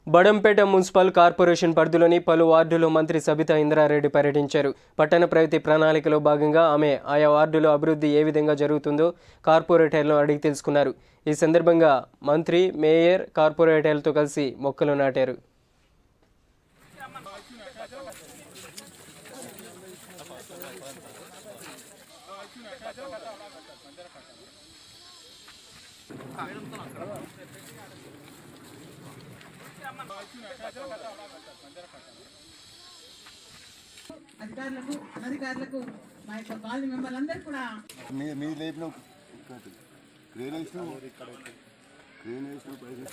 Badangpet municipal corporation పరిధిలోని పలు వార్డులు మంత్రి సబితా ఇంద్రారెడ్డి పర్యటించారు పట్టణ ప్రగతి ప్రణాళికలో భాగంగా ఆమె ఆయా వార్డులో అభివృద్ధి ఏ విధంగా జరుగుతుందో కార్పొరేటర్లను అడిగి తెలుసుకున్నారు ఈ సందర్భంగా మంత్రి మేయర్ కార్పొరేటర్లతో కలిసి మొక్కలు నాటారు అధికారులకు అనధికారులకు మా యొక్క కాలనీ మెంబర్లు అందరూ కూడా మీ మీ లేపిన క్రేన్ వేసినావు క్రేన్ వేసినావు పైన